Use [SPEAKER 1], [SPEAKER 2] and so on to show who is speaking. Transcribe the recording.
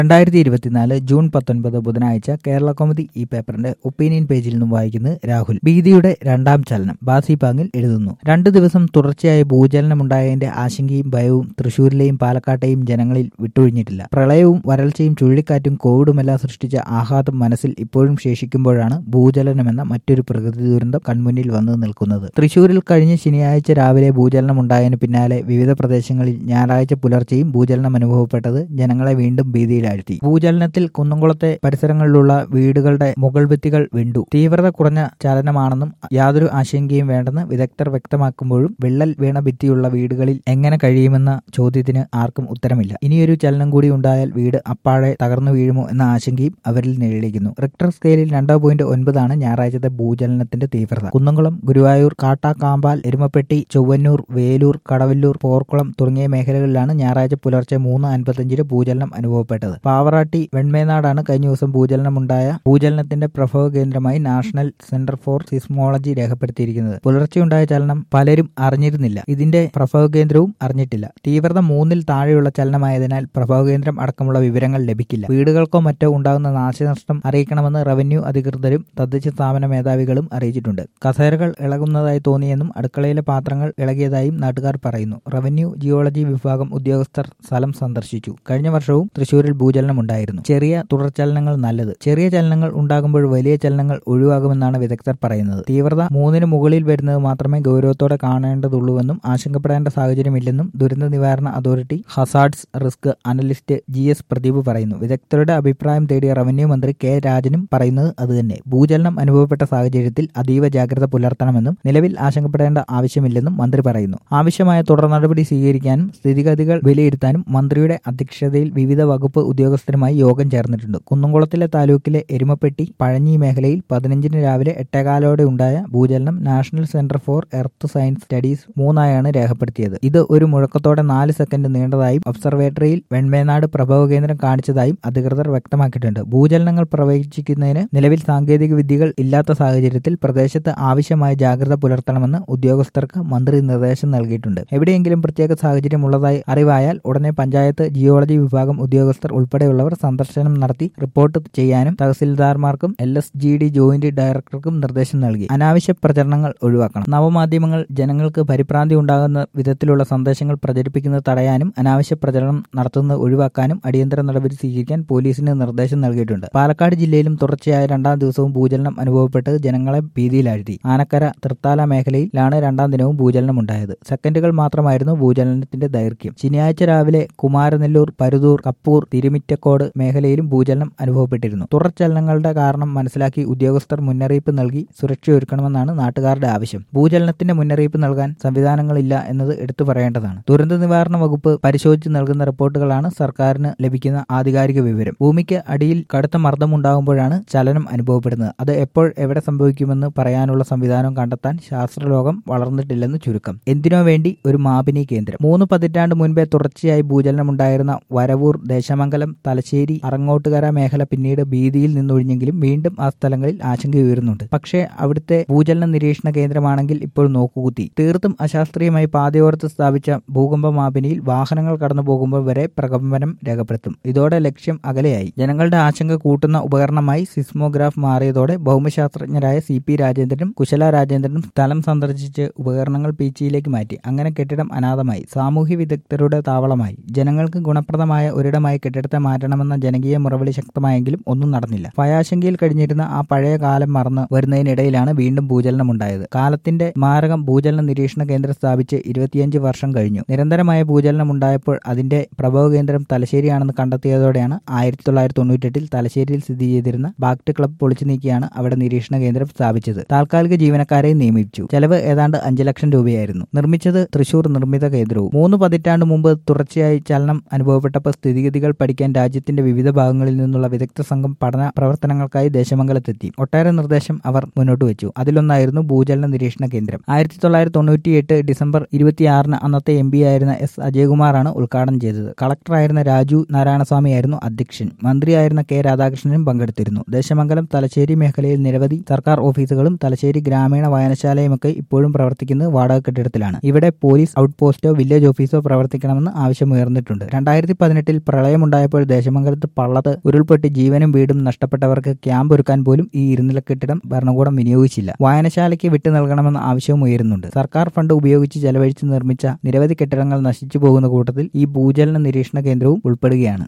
[SPEAKER 1] രണ്ടായിരത്തി ഇരുപത്തിനാല് ജൂൺ പത്തൊൻപത് ബുധനാഴ്ച കേരള കോമഡി ഈ പേപ്പറിന്റെ ഒപ്പീനിയൻ പേജിൽ നിന്നും വായിക്കുന്നത് രാഹുൽ ഭീതിയുടെ രണ്ടാം ചലനം ബാസി പാങ്ങിൽ എഴുതുന്നു രണ്ടു ദിവസം തുടർച്ചയായി ഭൂചലനമുണ്ടായതിന്റെ ആശങ്കയും ഭയവും തൃശൂരിലെയും പാലക്കാട്ടെയും ജനങ്ങളിൽ വിട്ടൊഴിഞ്ഞിട്ടില്ല പ്രളയവും വരൾച്ചയും ചുഴലിക്കാറ്റും കോവിഡുമെല്ലാം സൃഷ്ടിച്ച ആഘാതം മനസ്സിൽ ഇപ്പോഴും ശേഷിക്കുമ്പോഴാണ് ഭൂചലനമെന്ന മറ്റൊരു പ്രകൃതി ദുരന്തം കൺമുന്നിൽ വന്നു നിൽക്കുന്നത് തൃശൂരിൽ കഴിഞ്ഞ ശനിയാഴ്ച രാവിലെ ഭൂചലനം ഉണ്ടായതിനു പിന്നാലെ വിവിധ പ്രദേശങ്ങളിൽ ഞായറാഴ്ച പുലർച്ചെയും ഭൂചലനം അനുഭവപ്പെട്ടത് ജനങ്ങളെ വീണ്ടും ഭീതിയിലാഴ്ത്തി ഭൂചലനത്തിൽ കുന്നംകുളത്തെ പരിസരങ്ങളിലുള്ള വീടുകളുടെ മുകൾ ഭിത്തികൾ വിണ്ടു തീവ്രത കുറഞ്ഞ ചലനമാണെന്നും യാതൊരു ആശങ്കയും വേണ്ടെന്ന് വിദഗ്ധർ വ്യക്തമാക്കുമ്പോഴും വിള്ളൽ വീണ ഭിത്തിയുള്ള വീടുകളിൽ എങ്ങനെ കഴിയുമെന്ന ചോദ്യത്തിന് ആർക്കും ഉത്തരമില്ല ഇനിയൊരു ചലനം കൂടി ഉണ്ടായാൽ വീട് അപ്പാഴെ തകർന്നു വീഴുമോ എന്ന ആശങ്കയും അവരിൽ നിഴലിക്കുന്നു റിക്ടർ സ്കെയിലിൽ രണ്ടോ പോയിന്റ് ഒൻപതാണ് ഞായറാഴ്ചത്തെ ഭൂചലനത്തിന്റെ തീവ്രത കുന്നംകുളം ഗുരുവായൂർ കാട്ടാക്കാമ്പാൽ എരുമപ്പെട്ടി ചൊവ്വന്നൂർ വേലൂർ കടവല്ലൂർ പോർക്കുളം തുടങ്ങിയ മേഖലകളിലാണ് ഞായറാഴ്ച പുലർച്ചെ മൂന്ന് അൻപത്തഞ്ചിന് ഭൂചലനം അനുഭവപ്പെട്ടത് പാവറാട്ടി വെൺമേനാടാണ് കഴിഞ്ഞ ദിവസം ഭൂചലനമുണ്ടായ ഭൂചലനത്തിന്റെ പ്രഭവ കേന്ദ്രമായി നാഷണൽ സെന്റർ ഫോർ സിസ്മോളജി രേഖപ്പെടുത്തിയിരിക്കുന്നത് പുലർച്ചെയുണ്ടായ ചലനം പലരും അറിഞ്ഞിരുന്നില്ല ഇതിന്റെ പ്രഭവ കേന്ദ്രവും അറിഞ്ഞിട്ടില്ല തീവ്രത മൂന്നിൽ താഴെയുള്ള ചലനമായതിനാൽ പ്രഭവ കേന്ദ്രം അടക്കമുള്ള വിവരങ്ങൾ ലഭിക്കില്ല വീടുകൾക്കോ മറ്റോ ഉണ്ടാകുന്ന നാശനഷ്ടം അറിയിക്കണമെന്ന് റവന്യൂ അധികൃതരും തദ്ദേശ സ്ഥാപന മേധാവികളും അറിയിച്ചിട്ടുണ്ട് കസേരകൾ ഇളകുന്നതായി തോന്നിയെന്നും അടുക്കളയിലെ പാത്രങ്ങൾ ഇളകിയതായും നാട്ടുകാർ പറയുന്നു റവന്യൂ ജിയോളജി വിഭാഗം ഉദ്യോഗസ്ഥർ സ്ഥലം സന്ദർശിച്ചു കഴിഞ്ഞ വർഷവും തൃശൂരിൽ ഭൂചലനം ഉണ്ടായിരുന്നു ചെറിയ തുടർചലനങ്ങൾ നല്ലത് ചെറിയ ചലനങ്ങൾ ഉണ്ടാകുമ്പോൾ വലിയ ചലനങ്ങൾ ഒഴിവാകുമെന്നാണ് വിദഗ്ധർ പറയുന്നത് തീവ്രത മൂന്നിന് മുകളിൽ വരുന്നത് മാത്രമേ ഗൗരവത്തോടെ കാണേണ്ടതുള്ളൂവെന്നും ആശങ്കപ്പെടേണ്ട സാഹചര്യമില്ലെന്നും ദുരന്ത നിവാരണ authority hazards risk analyst G S Pradeep പറയുന്നു വിദഗ്ധരുടെ അഭിപ്രായം തേടിയ റവന്യൂ മന്ത്രി കെ രാജനും പറയുന്നത് അതുതന്നെ ഭൂചലനം അനുഭവപ്പെട്ട സാഹചര്യത്തിൽ അതീവ ജാഗ്രത പുലർത്തണമെന്നും നിലവിൽ ആശങ്കപ്പെടേണ്ട ആവശ്യമില്ലെന്നും മന്ത്രി പറയുന്നു ആവശ്യമായ തുടർ നടപടി സ്വീകരിക്കാനും സ്ഥിതിഗതികൾ വിലയിരുത്താനും മന്ത്രിയുടെ അധ്യക്ഷതയിൽ വിവിധ വകുപ്പ് ഉദ്യോഗസ്ഥരുമായി യോഗം ചേർന്നിട്ടുണ്ട് കുന്നംകുളത്തിലെ താലൂക്കിലെ എരുമപ്പെട്ടി പഴഞ്ഞി മേഖലയിൽ പതിനഞ്ചിന് രാവിലെ എട്ടേകാലോടെ ഉണ്ടായ ഭൂചലനം national centre for earth science studies മൂന്നായാണ് രേഖപ്പെടുത്തിയത് ഇത് ഒരു മുഴക്കത്തോടെ നാല് സെക്കൻഡ് നീണ്ടതായും ഒബ്സർവേറ്ററിയിൽ വെൺമേനാട് പ്രഭവ കേന്ദ്രം കാണിച്ചതായും അധികൃതർ വ്യക്തമാക്കിയിട്ടുണ്ട് ഭൂചലനങ്ങൾ പ്രവചിക്കുന്നതിന് നിലവിൽ സാങ്കേതിക വിദ്യകൾ ഇല്ലാത്ത സാഹചര്യത്തിൽ പ്രദേശത്ത് ആവശ്യമായ ജാഗ്രത പുലർത്തണമെന്ന് ഉദ്യോഗസ്ഥർക്ക് മന്ത്രി നിർദ്ദേശം നൽകിയിട്ടുണ്ട് എവിടെയെങ്കിലും പ്രത്യേക സാഹചര്യം ഉള്ളതായി അറിവായാൽ ഉടനെ പഞ്ചായത്ത് ജിയോളജി വിഭാഗം ഉദ്യോഗസ്ഥർ ഉൾപ്പെടെയുള്ളവർ സന്ദർശനം നടത്തി റിപ്പോർട്ട് ചെയ്യാനും തഹസിൽദാർമാർക്കും L S G D joint ഡയറക്ടർക്കും നിർദ്ദേശം നൽകി അനാവശ്യ പ്രചരണങ്ങൾ ഒഴിവാക്കണം നവമാധ്യമങ്ങൾ ജനങ്ങൾക്ക് പരിഭ്രാന്തി ഉണ്ടാകുന്ന വിധത്തിലുള്ള സന്ദേശങ്ങൾ പ്രചരിപ്പിക്കുന്നത് തടയാനും അനാവശ്യ പ്രചരണം നടത്തുന്നത് ഒഴിവാക്കാനും അടിയന്തര നടപടി സ്വീകരിക്കാൻ പോലീസിന് നിർദ്ദേശം നൽകിയിട്ടുണ്ട് പാലക്കാട് ജില്ലയിലും തുടർച്ചയായ രണ്ടാം ദിവസവും ഭൂചലനം അനുഭവപ്പെട്ട് ജനങ്ങളെ ഭീതിയിലാഴ്ത്തി ആനക്കര തൃത്താല മേഖലയിലാണ് രണ്ടാം ദിനവും ഭൂചലനം ഉണ്ടായത് സെക്കൻഡുകൾ മാത്രമായിരുന്നു ഭൂചലനത്തിന്റെ ദൈർഘ്യം ശനിയാഴ്ച രാവിലെ കുമാരനെല്ലൂർ പരുതൂർ കപ്പൂർ തിരുമിറ്റക്കോട് മേഖലയിലും ഭൂചലനം അനുഭവപ്പെട്ടിരുന്നു തുടർചലനങ്ങളുടെ കാരണം മനസ്സിലാക്കി ഉദ്യോഗസ്ഥർ മുന്നറിയിപ്പ് നൽകി സുരക്ഷയൊരുക്കണമെന്നാണ് നാട്ടുകാരുടെ ആവശ്യം ഭൂചലനത്തിന്റെ മുന്നറിയിപ്പ് നൽകാൻ സംവിധാനങ്ങളില്ല എന്നത് എടുത്തു പറയേണ്ടതാണ് ദുരന്ത നിവാരണ വകുപ്പ് പരിശോധിച്ച് നൽകുന്ന റിപ്പോർട്ടുകളാണ് സർക്കാരിന് ലഭിക്കുന്ന ആധികാരിക വിവരം ഭൂമിക്ക് അടിയിൽ കടുത്ത മർദ്ദമുണ്ടാകുമ്പോഴാണ് ചലനം അനുഭവപ്പെടുന്നത് അത് എപ്പോൾ എവിടെ സംഭവിക്കുമെന്ന് പറയാനുള്ള സംവിധാനം കണ്ടെത്താൻ ശാസ്ത്രലോകം വളർന്നിട്ടില്ലെന്ന് ചുരുക്കം എന്തിനോ വേണ്ടി ഒരു മാപിനി കേന്ദ്രം മൂന്ന് പതിറ്റാണ്ട് മുൻപേ തുടർച്ചയായി ഭൂചലനമുണ്ടായിരുന്ന വരവൂർ ദേശമംഗലം തലശ്ശേരി അറങ്ങോട്ടുകര മേഖല പിന്നീട് ഭീതിയിൽ നിന്നൊഴിഞ്ഞെങ്കിലും വീണ്ടും ആ സ്ഥലങ്ങളിൽ ആശങ്ക ഉയരുന്നുണ്ട് പക്ഷേ അവിടുത്തെ ഭൂചലന നിരീക്ഷണ കേന്ദ്രമാണെങ്കിൽ ഇപ്പോൾ നോക്കുകുത്തി തീർത്തും അശാസ്ത്രീയമായി പാതയോരത്ത് സ്ഥാപിച്ച ഭൂകമ്പ മാപിനിയിൽ വാഹനങ്ങൾ കടന്നു പോകുമ്പോൾ വരെ പ്രകമ്പനം രേഖപ്പെടുത്തും ഇതോടെ ലക്ഷ്യം അകലെയായി ജനങ്ങളുടെ ആശങ്ക കൂട്ടുന്ന ഉപകരണമായി സിസ്മോഗ്രാഫ് മാറിയതോടെ ഭൗമശാസ്ത്രജ്ഞരായ സി പി രാജേന്ദ്രനും കുശല രാജേന്ദ്രനും സ്ഥലം സന്ദർശിച്ച് ഉപകരണങ്ങൾ പീച്ചിയിലേക്ക് മാറ്റി അങ്ങനെ കെട്ടിടം അനാഥമായി സാമൂഹ്യ വിദഗ്ധരുടെ താവളമായി ജനങ്ങൾക്ക് ഗുണപ്രദമായ ഒരിടമായി കെട്ടിടത്തെ മാറ്റണമെന്ന ജനകീയ മുറവിളി ശക്തമായെങ്കിലും ഒന്നും നടന്നില്ല ഭയാശങ്കയിൽ കഴിഞ്ഞിരുന്ന ആ പഴയ കാലം മറന്ന് വരുന്നതിനിടയിലാണ് വീണ്ടും ഭൂചലനം ഉണ്ടായത് കാലത്തിന്റെ മാരകം ഭൂചലന നിരീക്ഷണ കേന്ദ്രം സ്ഥാപിച്ച് ഇരുപത്തിയഞ്ച് വർഷം കഴിഞ്ഞു നിരന്തരമായ ഭൂചലനം ഉണ്ടായപ്പോൾ അതിന്റെ പ്രഭവ കേന്ദ്രം തലശ്ശേരിയാണെന്ന് കണ്ടെത്തിയതോടെയാണ് ആയിരത്തി തൊള്ളായിരത്തി തൊണ്ണൂറ്റെട്ടിൽ തലശ്ശേരിയിൽ സ്ഥിതി ചെയ്തിരുന്ന ബാക്ട് ക്ലബ് പൊളിച്ചു നീക്കിയാണ് അവിടെ നിരീക്ഷണ കേന്ദ്രം സ്ഥാപിച്ചത് താൽക്കാലിക ജീവനക്കാരെ നിയമിച്ചു ചെലവ് ഏതാണ്ട് അഞ്ച് ലക്ഷം രൂപയായിരുന്നു നിർമ്മിച്ചത് തൃശൂർ നിർമ്മിത കേന്ദ്രവും മൂന്ന് പതിറ്റാണ്ട് മുമ്പ് തുടർച്ചയായി ചലനം അനുഭവപ്പെട്ടപ്പോൾ സ്ഥിതിഗതികൾ പഠിക്കാൻ രാജ്യത്തിന്റെ വിവിധ ഭാഗങ്ങളിൽ നിന്നുള്ള വിദഗ്ധ സംഘം പഠന പ്രവർത്തനങ്ങൾക്കായി ദേശമംഗലത്തെത്തി ഒട്ടേറെ നിർദ്ദേശം അവർ മുന്നോട്ട് വെച്ചു അതിലൊന്നായിരുന്നു ഭൂചലന നിരീക്ഷണ കേന്ദ്രം ആയിരത്തി തൊള്ളായിരത്തി തൊണ്ണൂറ്റിയെട്ട് ഡിസംബർ ഇരുപത്തിയാറിന് അന്നത്തെ എം പി ആയിരുന്ന എസ് അജയകുമാറാണ് ഉദ്ഘാടനം ചെയ്തത് കളക്ടറായിരുന്ന രാജു നാരായണസ്വാമിയായിരുന്നു അധ്യക്ഷൻ മന്ത്രിയായിരുന്ന കെ രാധാകൃഷ്ണനും പങ്കെടുത്തിരുന്നു ദേശമംഗലം തലശ്ശേരി മേഖലയിൽ നിരവധി സർക്കാർ ഓഫീസുകളും തലശ്ശേരി ഗ്രാമീണ വായനശാലയുമൊക്കെ ഇപ്പോഴും പ്രവർത്തിക്കുന്നത് വാടക കെട്ടിടത്തിലാണ് ഇവിടെ പോലീസ് ഔട്ട് പോസ്റ്റോ വില്ലേജ് ഓഫീസോ പ്രവർത്തിക്കണമെന്ന് ആവശ്യമുയർന്നിട്ടുണ്ട് രണ്ടായിരത്തി പതിനെട്ടിൽ പ്രളയമുണ്ടായപ്പോൾ ആരംഭിച്ചപ്പോൾ ദേശമംഗലത്ത് പള്ളത്ത് ഉരുൾപൊട്ടി ജീവനും വീടും നഷ്ടപ്പെട്ടവർക്ക് ക്യാമ്പ് ഒരുക്കാൻ പോലും ഈ ഇരുനില കെട്ടിടം ഭരണകൂടം വിനിയോഗിച്ചില്ല വായനശാലയ്ക്ക് വിട്ടു നൽകണമെന്ന ആവശ്യവും ഉയരുന്നുണ്ട് സർക്കാർ ഫണ്ട് ഉപയോഗിച്ച് ചെലവഴിച്ച് നിർമ്മിച്ച നിരവധി കെട്ടിടങ്ങൾ നശിച്ചു പോകുന്ന കൂട്ടത്തിൽ ഈ ഭൂചലന നിരീക്ഷണ കേന്ദ്രവും ഉൾപ്പെടുകയാണ്